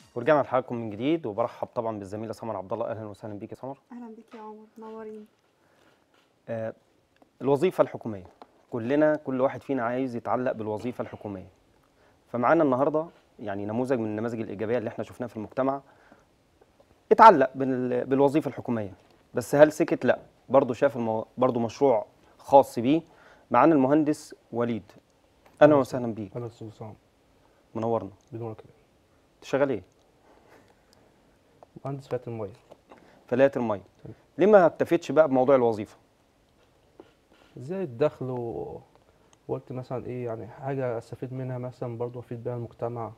ورجعنا لحلقكم من جديد وبرحب طبعا بالزميله سمر عبد الله اهلا وسهلا بيك يا سمر اهلا بك يا عمر منورين آه الوظيفه الحكوميه كلنا كل واحد فينا عايز يتعلق بالوظيفه الحكوميه فمعانا النهارده يعني نموذج من النماذج الايجابيه اللي احنا شفناها في المجتمع اتعلق بال- بالوظيفه الحكوميه بس هل سكت لا برضه شاف المو... برضه مشروع خاص بيه معانا المهندس وليد اهلا وسهلا بيك انا استاذ اسامه منورنا بدون كده انت شغال ايه مهندس فئه الميه فلايه الميه ليه ما اكتفيتش بقى بموضوع الوظيفه ازاي الدخل و... وقلت مثلا ايه يعني حاجه استفيد منها مثلا برضو افيد بيها المجتمع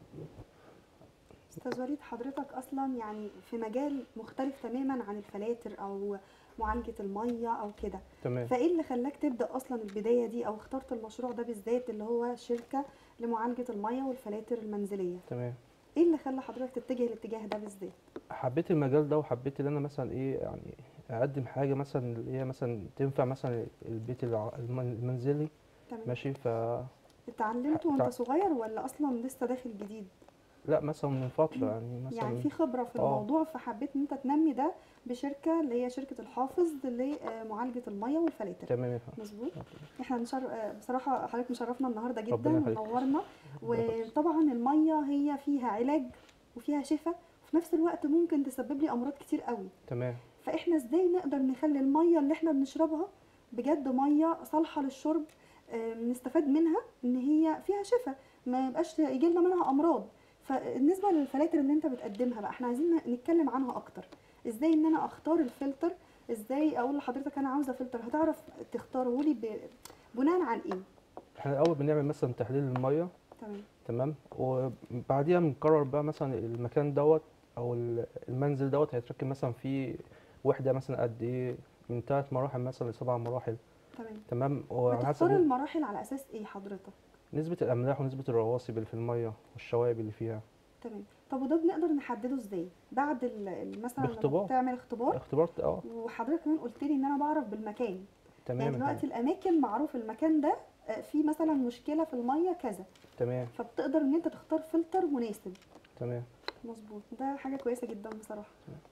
استاذ وليد حضرتك اصلا يعني في مجال مختلف تماما عن الفلاتر او معالجه الميه او كده تمام فايه اللي خلاك تبدا اصلا البدايه دي او اخترت المشروع ده بالذات اللي هو شركه لمعالجه الميه والفلاتر المنزليه تمام ايه اللي خلى حضرتك تتجه الاتجاه ده بالذات حبيت المجال ده وحبيت ان انا مثلا ايه يعني اقدم حاجه مثلا اللي هي مثلا تنفع مثلا البيت الع- الم- المنزلي تمام ماشي ف اتعلمت تع- وانت صغير ولا اصلا لسه داخل جديد لا مثلا من فتره يعني مثلا يعني في خبره في آه. الموضوع فحبيت ان انت تنمي ده بشركه اللي هي شركه الحافظ لمعالجه الميه والفلاتر تمام يا فندم. مظبوط احنا نشر... آه، بصراحه حضرتك مشرفنا النهارده جدا ربنا يخليك. ونورنا وطبعا الميه هي فيها علاج وفيها شفاء وفي نفس الوقت ممكن تسبب لي امراض كتير قوي تمام فاحنا ازاي نقدر نخلي الميه اللي احنا بنشربها بجد ميه صالحه للشرب آه، نستفاد منها ان هي فيها شفاء ما يبقاش يجي لنا منها امراض فالنسبه للفلاتر اللي انت بتقدمها بقى احنا عايزين نتكلم عنها اكتر ازاي ان انا اختار الفلتر ازاي اقول لحضرتك انا عاوزه فلتر هتعرف تختاره لي ب... بناء عن ايه احنا الاول بنعمل مثلا تحليل الميه تمام تمام وبعديها بنقرر بقى مثلا المكان دوت او ال- المنزل دوت هيتركب مثلا فيه وحده مثلا قد ايه من ثلاث مراحل مثلا لسبع مراحل تمام تمام وعلى بتختار حسب المراحل على اساس ايه حضرتك نسبه الاملاح ونسبه الرواسب اللي في الميه والشوائب اللي فيها تمام طب وده بنقدر نحدده ازاي بعد ال- ال- مثلا لما باختبار. بتعمل اختبار اختبرت اه وحضرتك كمان قلت لي ان انا بعرف بالمكان يعني تمام دلوقتي الاماكن معروف المكان ده آه، فيه مثلا مشكله في الميه كذا تمام فبتقدر ان انت تختار فلتر مناسب تمام مظبوط ده حاجه كويسه جدا بصراحه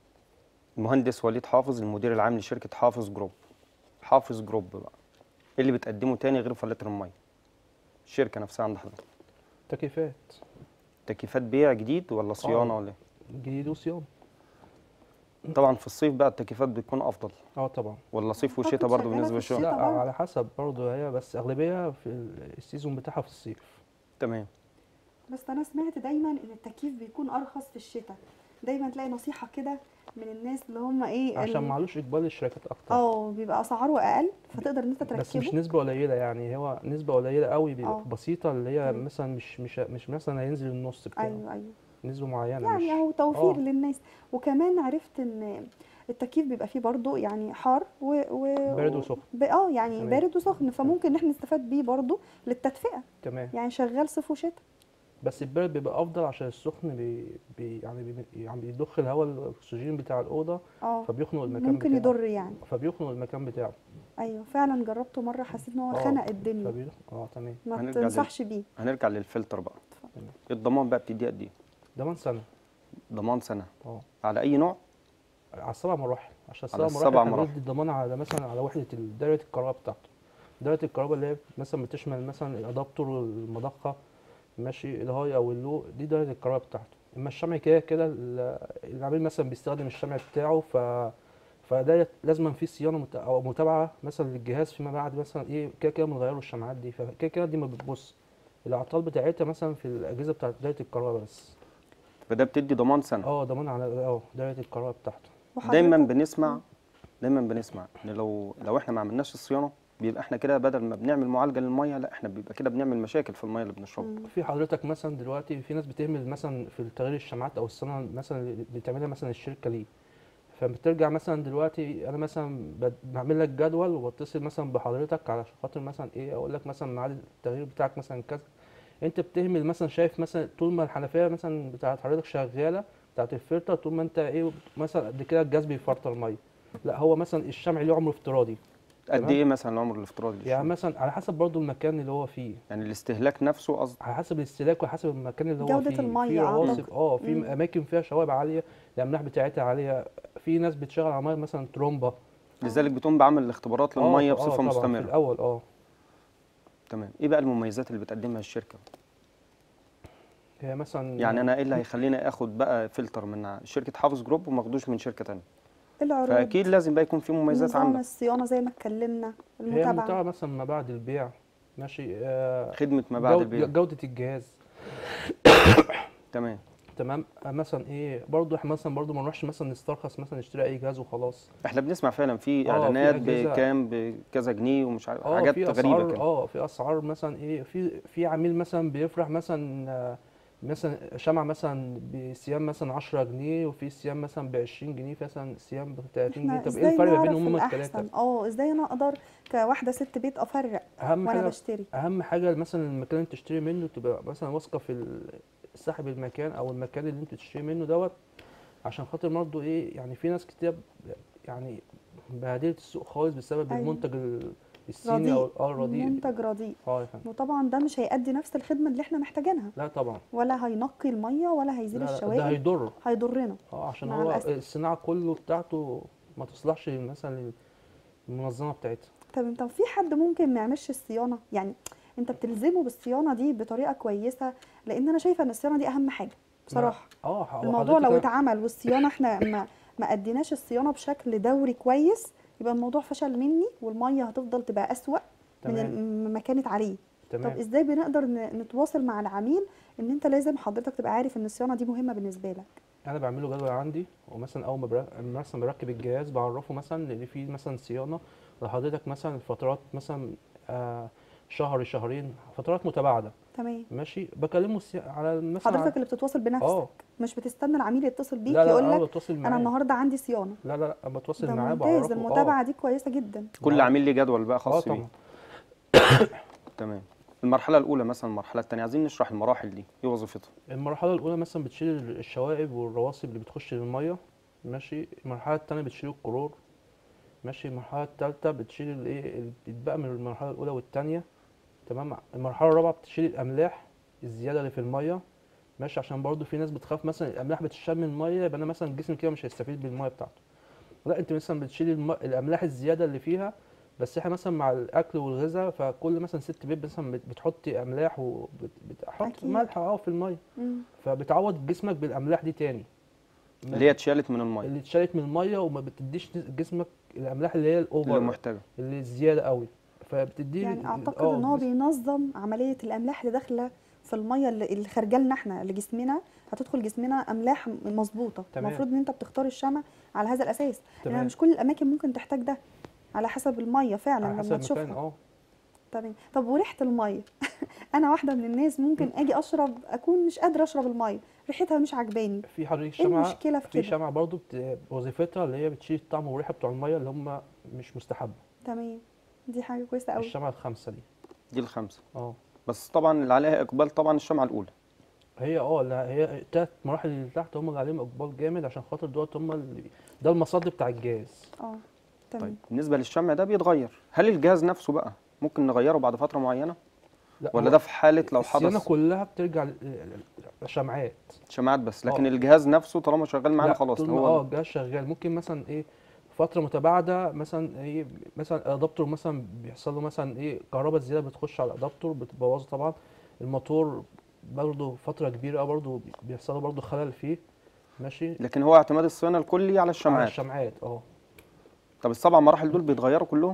المهندس وليد حافظ المدير العام لشركه حافظ جروب حافظ جروب بقى ايه اللي بتقدمه تاني غير فلاتر الميه الشركه نفسها عند حضرتك تكييفات تكييفات بيع جديد ولا صيانه آه. ولا جديد وصيانه إيه؟ طبعا في الصيف بقى التكييفات بتكون افضل اه طبعا ولا صيف أعتقد وشتاء برضه شغالة بالنسبه في للشغل الشتاء لا برضه. على حسب برضه هي بس اغلبيه في ال- السيزون بتاعها في الصيف تمام بس انا سمعت دايما ان التكييف بيكون ارخص في الشتاء دايما تلاقي نصيحه كده من الناس اللي هم ايه عشان ال- معلوش اقبال للشركات اكتر اه بيبقى اسعاره اقل فتقدر ان انت بس مش تركبه نسبة قليلة يعني هو نسبة قليلة قوي بيبقى آه. بسيطة اللي هي تمام. مثلا مش مش مش مثلا هينزل النص بتاعه ايوه ايوه نسبة معينة يعني مش اهو توفير آه. للناس وكمان عرفت ان التكييف بيبقى فيه برضو يعني حار و, و بارد وسخن. ب- اه يعني تمام. بارد وسخن فممكن ان احنا نستفاد بيه برضو للتدفئه تمام يعني شغال صيف وشتاء بس البارد بيبقى أفضل عشان السخن بي بي يعني بي يعني بيضخ الهواء الأكسجين بتاع الأوضة اه فبيخنق المكان ممكن بتاعه يضر يعني فبيخنق المكان بتاعه ايوه فعلا جربته مره حسيت ان هو آه، خنق الدنيا فبيخ... اه تمام ما هنرجع لل- تنصحش بيه هنرجع للفلتر بقى اتفضل. الضمان بقى بتديه قد ايه ده من سنة ضمان سنه اه على اي نوع على السبع مراحل عشان على السبع مراحل السبع احنا مراحل. بندي الضمان على مثلا على وحدة ال- دايرة الكهرباء بتاعته دايرة الكهرباء اللي هي مثلا بتشمل مثلا الأدابتور والمضخة ماشي الهاي أو اللو دي دايرة الكهرباء بتاعته أما الشمع كده كده ال- العميل مثلا بيستخدم الشمع بتاعه ف فده لازم في صيانة مت- أو متابعة مثلا للجهاز فيما بعد مثلا إيه كده كده بنغير له الشمعات دي فكده كده دي ما بتبص الأعطال بتاعتها مثلا في الأجهزة بتاعت دايرة الكهرباء بس فده بتدي ضمان سنه اه ضمان على اه دايرة الكهرباء بتاعته دايما وحضرتك- بنسمع دايما بنسمع ان لو لو احنا ما عملناش الصيانه بيبقى احنا كده بدل ما بنعمل معالجه للميه لا احنا بيبقى كده بنعمل مشاكل في الميه اللي بنشربها مم. في حضرتك مثلا دلوقتي في ناس بتهمل مثلا في تغيير الشمعات او الصيانه مثلا اللي بتعملها مثلا الشركه ليه فبترجع مثلا دلوقتي انا مثلا ب- بعمل لك جدول وبتصل مثلا بحضرتك على خاطر مثلا ايه اقول لك مثلا ميعاد التغيير بتاعك مثلا كذا انت بتهمل مثلا شايف مثلا طول ما الحنفيه مثلا بتاعت حضرتك شغاله بتاعت الفلتر طول ما انت ايه مثلا قد كده الجهاز بيفلتر ميه لا هو مثلا الشمع ليه عمر افتراضي قد تمام. ايه مثلا العمر الافتراضي يعني للشمع؟ مثلا على حسب برضو المكان اللي هو فيه يعني الاستهلاك نفسه قصد على حسب الاستهلاك وحسب المكان اللي هو جودة فيه المية في أعتقد. رواسب اه في مم. اماكن فيها شوائب عاليه الاملاح بتاعتها عاليه في ناس بتشغل على ميه مثلا ترومبا لذلك بتقوم بعمل الاختبارات آه، للميه آه، بصفه طبعاً في مستمره الاول اه تمام ايه بقى المميزات اللي بتقدمها الشركه هي مثلا يعني انا ايه اللي هيخليني اخد بقى فلتر من شركه حافظ جروب وما اخدوش من شركه تانية العروض فاكيد لازم بقى يكون في مميزات نظام عندك الصيانه زي ما اتكلمنا هي المتابعه المتابعه مثلا ما بعد البيع ماشي آه خدمه ما بعد جود- البيع جوده الجهاز تمام تمام آه، مثلا ايه برضو احنا مثلا برضو ما نروحش مثلا نسترخص مثلا نشتري اي جهاز وخلاص احنا بنسمع فعلا في آه، في اعلانات أجهزة- بكام بكذا جنيه ومش عارف اه حاجات في غريبه اسعار كده اه في اسعار مثلا ايه في في عميل مثلا بيفرح مثلا آه، مثلا شمع مثلا بصيام مثلا 10 جنيه وفي صيام مثلا ب 20 جنيه في مثلا صيام ب 30 جنيه احنا طب ايه ازاي الفرق ما نعرف بينهم هما الأحسن؟ الثلاثه اه ازاي انا اقدر كواحده ست بيت افرق اهم وانا حاجه بشتري اهم حاجه مثلا المكان اللي تشتري منه تبقى مثلا واثقه في ال- صاحب المكان او المكان اللي انت تشتري منه دوت عشان خاطر برضه ايه يعني في ناس كتير ب- يعني بهدلت السوق خالص بسبب أيوة. المنتج ال- الصيني او اه الرديء منتج رديء اه يا فندم وطبعا ده مش هيأدي نفس الخدمه اللي احنا محتاجينها لا طبعا ولا هينقي الميه ولا هيزيل لا لا ده الشوائب هيضر هيضرنا اه عشان مع هو الأسف. الصناعه كله بتاعته ما تصلحش مثلا للمنظمه بتاعتها طب طب في حد ممكن ما يعملش الصيانه يعني انت بتلزمه بالصيانه دي بطريقه كويسه لان انا شايفه ان الصيانه دي اهم حاجه بصراحه اه هو الموضوع لو حضرتك اتعمل والصيانه احنا ما ما اديناش الصيانه بشكل دوري كويس يبقى الموضوع فشل مني والميه هتفضل تبقى اسوأ من تمام ال- ما كانت عليه طب تمام ازاي بنقدر ن- نتواصل مع العميل ان انت لازم حضرتك تبقى عارف ان الصيانه دي مهمه بالنسبه لك انا بعمله جدول عندي ومثلا اول ما برا- مثلا بركب الجهاز بعرفه مثلا ان في مثلا صيانه لحضرتك مثلا فترات مثلا آه شهر شهرين فترات متباعده تمام ماشي بكلمه السي- على مثلا حضرتك اللي بتتواصل بنفسك اه مش بتستنى العميل يتصل بيك لا لا يقول لا لك بتواصل انا معاه النهارده عندي صيانه لا لا لا بتواصل ده معاه ممتاز بعرفه المتابعه دي كويسه جدا كل ما- عميل ليه جدول بقى اه خاص طبعا بيه تمام المرحله الاولى مثلا المرحله الثانيه عايزين نشرح المراحل دي ايه وظيفتها المرحله الاولى مثلا بتشيل الشوائب والرواسب اللي بتخش للميه ماشي المرحله الثانيه بتشيل الكلور ماشي المرحله الثالثه بتشيل الايه اللي بيتبقى من المرحله الاولى والثانيه تمام المرحله الرابعه بتشيل الاملاح الزياده اللي في الميه ماشي عشان برضو في ناس بتخاف مثلا الاملاح بتشال من الميه يبقى انا مثلا الجسم كده مش هيستفيد بالميه بتاعته لا انت مثلا بتشيل الم... الاملاح الزياده اللي فيها بس احنا مثلا مع الاكل والغذاء فكل مثلا ست بيت مثلا بت- بتحطي املاح وبتحط أكيد. ملح اه في الميه مم. فبتعوض جسمك بالاملاح دي تاني اللي هي اتشالت من الميه اللي اتشالت من الميه وما بتديش جسمك الاملاح اللي هي اللي الاوفر محتاجه اللي زياده قوي فبتدي يعني اعتقد اه ان هو جسم- بينظم عمليه الاملاح اللي داخله في الميه اللي اللي خارجه لنا احنا لجسمنا هتدخل جسمنا املاح م- مظبوطه تمام. المفروض ان انت بتختار الشمع على هذا الاساس لان تمام مش كل الاماكن ممكن تحتاج ده على حسب الميه فعلا على لما حسب تشوفها المكان اه تمام طب وريحه الميه انا واحده من الناس ممكن اجي اشرب اكون مش قادره اشرب الميه ريحتها مش عجباني في حضرتك ايه شمعه المشكله في في كده شمعة برضو بت... وظيفتها اللي هي بتشيل الطعم والريحه بتوع الميه اللي هم مش مستحبه تمام دي حاجه كويسه قوي الشمعة الخامسه دي دي الخمسه اه بس طبعا اللي عليها اقبال طبعا الشمعه الاولى هي اه لا هي التلات مراحل اللي تحت هم اللي عليهم اقبال جامد عشان خاطر دوت هم اللي ده المصد بتاع الجهاز اه تمام طيب بالنسبه للشمع ده بيتغير هل الجهاز نفسه بقى ممكن نغيره بعد فتره معينه لا ولا هو ده في حاله لو الصيانه حدث كلها بترجع لشمعات شمعات بس لكن آه. الجهاز نفسه طالما شغال معانا لا خلاص طول ما هو اه الجهاز شغال ممكن مثلا ايه فتره متباعده مثلا ايه مثلا الادابتور مثلا بيحصل له مثلا ايه كهرباء زياده بتخش على الادابتور بتبوظه طبعا الموتور برضه فتره كبيره برضه بيحصل له برضه خلل فيه ماشي لكن هو اعتماد الصيانه الكلي على على الشمعات الشمعات اه طب السبع مراحل دول بيتغيروا كلهم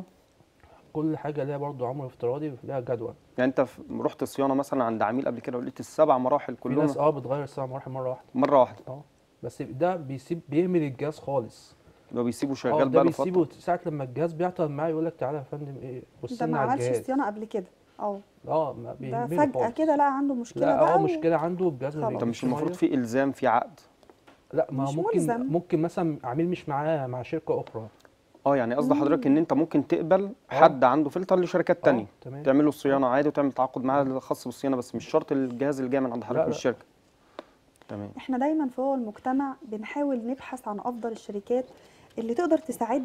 كل حاجه ليها برضه عمر افتراضي ليها جدول يعني انت في- رحت صيانه مثلا عند عميل قبل كده ولقيت السبع مراحل في كلهم ناس اه بتغير السبع مراحل مره واحده مره واحده اه بس ده بيسيب بيهمل الجهاز خالص لو بيسيبه اه شغال ده بقى له فتره بيسيبه ساعه لما الجهاز بيعطل معاه يقول لك تعالى يا فندم ايه بص ده ما لنا على عملش الجهاز صيانه قبل كده اه اه ما ده بيهمله فجاه خالص. كده لا عنده مشكله لا بقى اه و- مشكله عنده الجهاز ما خلاص. طب بيجيبش مش المفروض مية. في الزام في عقد لا ما مش ممكن ملزم. ممكن مثلا عميل مش معاه مع شركه اخرى اه يعني قصد حضرتك ان انت ممكن تقبل آه. حد عنده فلتر لشركات اه تانية تمام تعمل له الصيانه عادي وتعمل تعاقد معاه خاص بالصيانه بس مش شرط الجهاز اللي جاي من عند حضرتك من لا. الشركه تمام احنا دايما في هو المجتمع بنحاول نبحث عن افضل الشركات اللي تقدر تساعدنا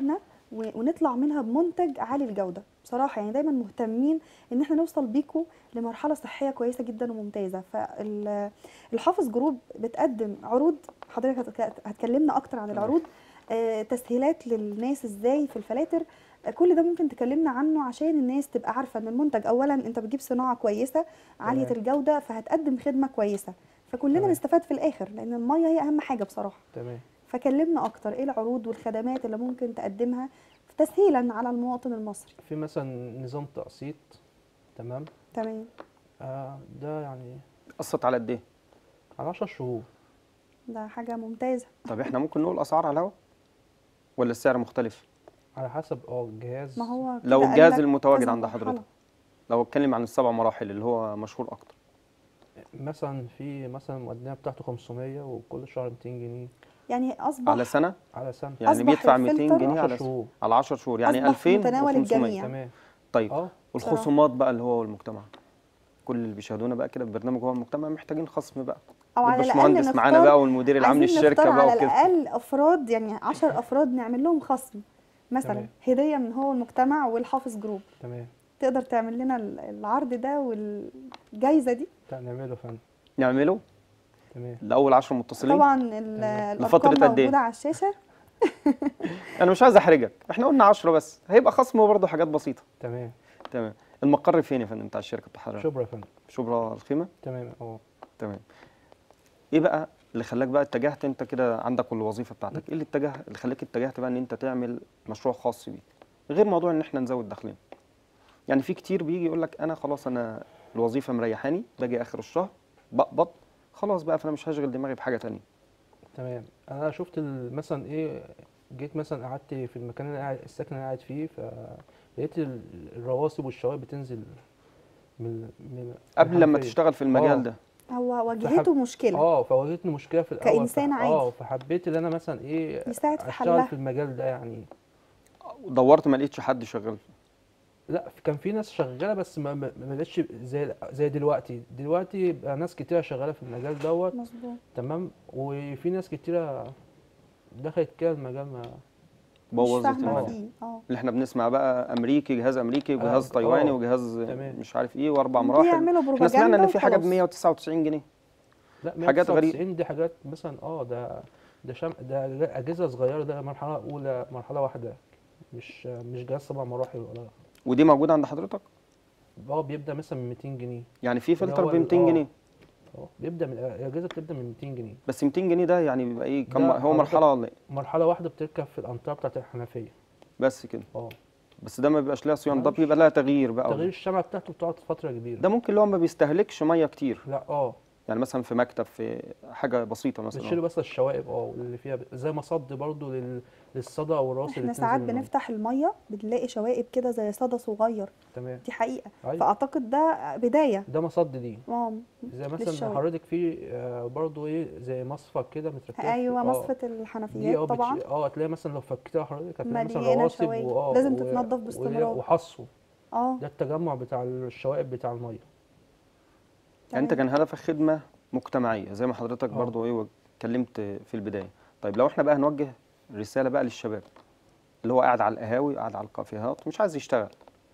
و- ونطلع منها بمنتج عالي الجوده بصراحه يعني دايما مهتمين ان احنا نوصل بيكم لمرحله صحيه كويسه جدا وممتازه فالحافظ جروب بتقدم عروض حضرتك هتك- هتكلمنا اكتر عن تمام. العروض آه، تسهيلات للناس ازاي في الفلاتر آه، كل ده ممكن تكلمنا عنه عشان الناس تبقى عارفه ان المنتج اولا انت بتجيب صناعه كويسه عاليه تمام. الجوده فهتقدم خدمه كويسه فكلنا تمام. نستفاد في الاخر لان الميه هي اهم حاجه بصراحه تمام فكلمنا اكتر ايه العروض والخدمات اللي ممكن تقدمها تسهيلا على المواطن المصري في مثلا نظام تقسيط تمام تمام آه ده يعني قصت على قد ايه على 10 شهور ده حاجه ممتازه طب احنا ممكن نقول اسعار على الهوا ولا السعر مختلف على حسب اه الجهاز ما هو لو كده الجهاز قال لك المتواجد كذا عند مرحلة. حضرتك لو اتكلم عن السبع مراحل اللي هو مشهور اكتر مثلا في مثلا المقدمه بتاعته 500 وكل شهر 200 جنيه يعني اصبح على سنه على سنه يعني أصبح بيدفع 200 الفلتر جنيه 10 على شهور على 10 شهور يعني أصبح 2000 متناول و500 الجميع. تمام طيب اه والخصومات بقى اللي هو والمجتمع كل اللي بيشاهدونا بقى كده في برنامج هو المجتمع محتاجين خصم بقى او على الاقل الباشمهندس معانا نختار بقى والمدير العام عايزين للشركه نختار بقى على وكده الاقل افراد يعني 10 افراد نعمل لهم خصم مثلا تمام. هديه من هو المجتمع والحافظ جروب تمام تقدر تعمل لنا ال- العرض ده والجايزه دي لا نعمله يا فندم نعمله تمام لاول 10 متصلين طبعا ال- تمام. لفترة الارقام قد إيه؟ موجوده على الشاشه انا مش عايز احرجك احنا قلنا 10 بس هيبقى خصم برضه حاجات بسيطه تمام تمام المقر فين يا فندم بتاع الشركه بتاع حضرتك شبرا يا فندم شبرا الخيمه تمام اه تمام ايه بقى اللي خلاك بقى اتجهت انت كده عندك الوظيفه بتاعتك ايه اللي اتجه اللي خلاك اتجهت بقى ان انت تعمل مشروع خاص بيك غير موضوع ان احنا نزود دخلنا يعني في كتير بيجي يقول لك انا خلاص انا الوظيفه مريحاني باجي اخر الشهر بقبض خلاص بقى فانا مش هشغل دماغي بحاجه تانية تمام انا شفت ال- مثلا ايه جيت مثلا قعدت في المكان اللي أنا قاعد السكن اللي انا قاعد فيه فلقيت ال- الرواسب والشوائب بتنزل من من قبل لما الحنفية. تشتغل في المجال آه. ده هو واجهته مشكله اه فواجهتني مشكله في الاول كإنسان فح- عادي. اه فحبيت ان انا مثلا ايه يساعد في اشتغل حلها في المجال ده يعني دورت ما لقيتش حد شغال لا كان في ناس شغاله بس ما ما ما بقتش زي زي دلوقتي دلوقتي بقى ناس كتيره شغاله في المجال دوت مظبوط تمام وفي ناس كتيره دخلت كده المجال ما مش بوظت فاهمه المجال. المجال فيه اه اللي احنا بنسمع بقى امريكي جهاز امريكي وجهاز آه، تايواني آه. وجهاز تمام. مش عارف ايه واربع مراحل بيعملوا احنا سمعنا ان بروباجندا في حاجه ب وخلاص. 199 جنيه لا حاجات غريبة. 199 دي حاجات مثلا اه ده ده شم ده اجهزه صغيره ده مرحله اولى مرحله واحده مش مش جهاز سبع مراحل ولا ودي موجوده عند حضرتك اه بيبدا مثلا من 200 جنيه يعني في اللي فلتر هو ب ال- 200 آه. جنيه اه بيبدا من الاجهزه بتبدا من 200 جنيه بس 200 جنيه ده يعني بيبقى ايه كم ده هو حضرتك- مرحله ولا ايه مرحله واحده بتركب في الانطره بتاعت الحنفيه بس كده اه بس ده ما بيبقاش لها صيانه ده ملوش- بيبقى لها تغيير بقى تغيير الشمعة بتاعته بتقعد فترة كبيرة ده ممكن اللي هو ما بيستهلكش ميه كتير لا اه يعني مثلا في مكتب في حاجه بسيطه مثلا بتشيل بس الشوائب اه اللي فيها ب- زي مصد برضو لل... للصدى او الراس احنا اللي ساعات بتنزل منه. بنفتح الميه بنلاقي شوائب كده زي صدى صغير تمام دي حقيقه أيوة. فاعتقد ده بدايه ده مصد دي اه زي مثلا للشوائب. حضرتك في آه، برضو ايه زي مصفى كده متركبة في- ايوه آه، مصفة دي الحنفيات اه طبعا بتش... اه هتلاقي مثلا لو فكتها حضرتك هتلاقي مثلا مليانة رواسب شوايب. واه لازم و- تتنضف و- باستمرار. وحصو اه ده التجمع بتاع الشوائب بتاع الميه يعني انت تمام. كان هدفك خدمه مجتمعيه زي ما حضرتك آه. برضو ايه اتكلمت في البدايه طيب لو احنا بقى هنوجه رساله بقى للشباب اللي هو قاعد على القهاوي قاعد على الكافيهات ومش عايز يشتغل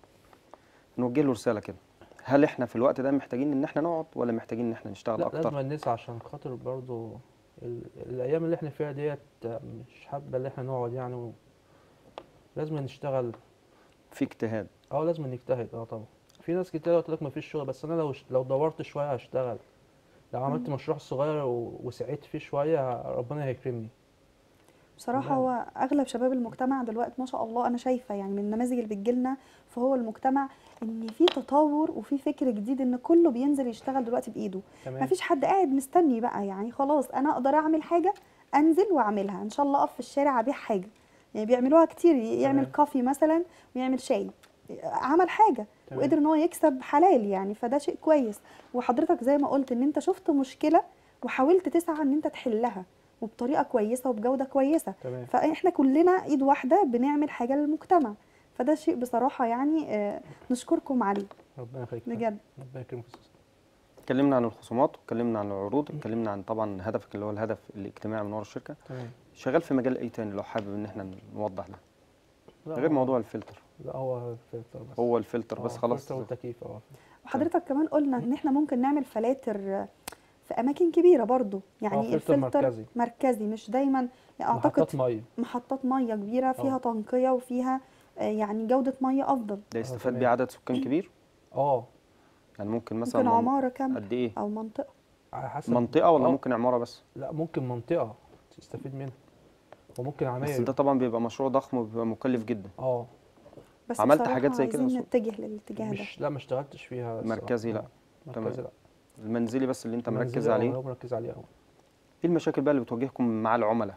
نوجه له رساله كده هل احنا في الوقت ده محتاجين ان احنا نقعد ولا محتاجين ان احنا نشتغل لا اكتر لازم نسعى عشان خاطر برضو ال... الايام اللي احنا فيها ديت آه، مش حابه اللي احنا نقعد يعني و... لازم نشتغل في اجتهاد اه لازم نجتهد اه طبعا في ناس كتير قلت لك مفيش شغل بس انا لو لو دورت شويه هشتغل لو عملت مشروع صغير و- وسعيت فيه شويه ربنا هيكرمني بصراحة لا. هو أغلب شباب المجتمع دلوقتي ما شاء الله أنا شايفة يعني من النماذج اللي بتجيلنا فهو المجتمع إن في تطور وفي فكر جديد إن كله بينزل يشتغل دلوقتي بإيده تمام ما فيش حد قاعد مستني بقى يعني خلاص أنا أقدر أعمل حاجة أنزل وأعملها إن شاء الله أقف في الشارع أبيع حاجة يعني بيعملوها كتير يعمل تمام. كافي مثلا ويعمل شاي عمل حاجة تمام. وقدر ان هو يكسب حلال يعني فده شيء كويس وحضرتك زي ما قلت ان انت شفت مشكلة وحاولت تسعى ان انت تحلها وبطريقة كويسة وبجودة كويسة تمام فاحنا كلنا ايد واحده بنعمل حاجه للمجتمع فده شيء بصراحه يعني آه، نشكركم عليه ربنا يخليك بجد ربنا يكرمك يا أستاذ. اتكلمنا عن الخصومات واتكلمنا عن العروض اتكلمنا عن طبعا هدفك اللي هو الهدف الاجتماعي من ورا الشركه تمام شغال في مجال ايه تاني لو حابب ان احنا نوضح ده لا، غير موضوع الفلتر لا هو الفلتر بس هو الفلتر بس آه، خلاص الفلتر والتكييف اه وحضرتك كمان قلنا ان احنا ممكن نعمل فلاتر في اماكن كبيره برضو يعني فلتر الفلتر مركزي. مركزي مش دايما يعني اعتقد محطات ميه محطات ميه كبيره فيها آه. تنقيه وفيها آه، يعني جوده ميه افضل ده يستفاد تمام. بيه عدد سكان كبير اه يعني ممكن مثلا ممكن من- عماره كامله قد ايه او منطقه على حسب منطقه ولا آه، ممكن عماره بس لا ممكن منطقه تستفيد منها وممكن بس عماير ده طبعا بيبقى مشروع ضخم وبيبقى مكلف جدا اه بس عملت بصراحة حاجات زي كده عايزين أصلا؟ نتجه للاتجاه ده مش لا ما اشتغلتش فيها الصراحة. مركزي لا. آه، تمام. مركزي لا المنزلي بس اللي انت مركز منزلي، آه، عليه هو مركز عليه أهو. ايه المشاكل بقى اللي بتواجهكم مع العملاء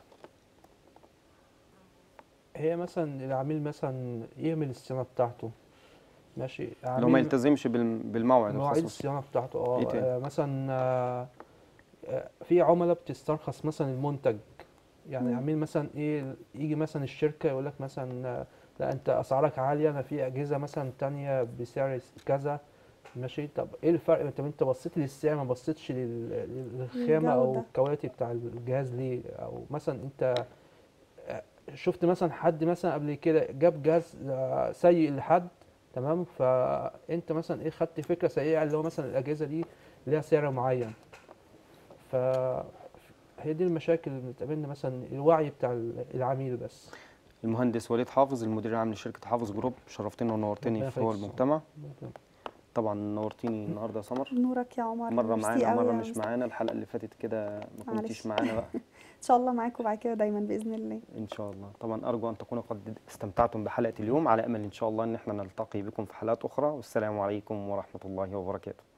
هي مثلا العميل مثلا يعمل الصيانه بتاعته ماشي لو ما عميل يلتزمش بالم- بالموعد مواعيد الخاص الصيانه بتاعته اه إيه تاني؟ آه، مثلا آه، آه، في عملاء بتسترخص مثلا المنتج يعني مم. عميل مثلا ايه يجي مثلا الشركه يقول لك مثلا آه، لا انت اسعارك عاليه انا في اجهزه مثلا تانية بسعر كذا ماشي طب ايه الفرق طب انت بصيت للسعر ما بصيتش لل- للخامه او الجودة. الكواليتي بتاع الجهاز ليه او مثلا انت آه، شفت مثلا حد مثلا قبل كده جاب جهاز آه، سيء لحد تمام فانت مثلا ايه خدت فكره سيئه اللي هو مثلا الاجهزه دي ليها سعر معين ف هي دي المشاكل اللي بتقابلنا مثلا الوعي بتاع العميل بس المهندس وليد حافظ المدير العام لشركه حافظ جروب شرفتنا ونورتني ربنا في هو يخليك. المجتمع طبعا نورتيني النهارده يا سمر نورك يا عمر مره ميرسي معانا قوي ومره يا مش مصطفى. معانا الحلقه اللي فاتت كده ما كنتيش معلش. معانا بقى ان شاء الله معاكم بعد كده دايما باذن الله ان شاء الله طبعا ارجو ان تكونوا قد استمتعتم بحلقه اليوم على امل ان شاء الله ان احنا نلتقي بكم في حلقات اخرى والسلام عليكم ورحمه الله وبركاته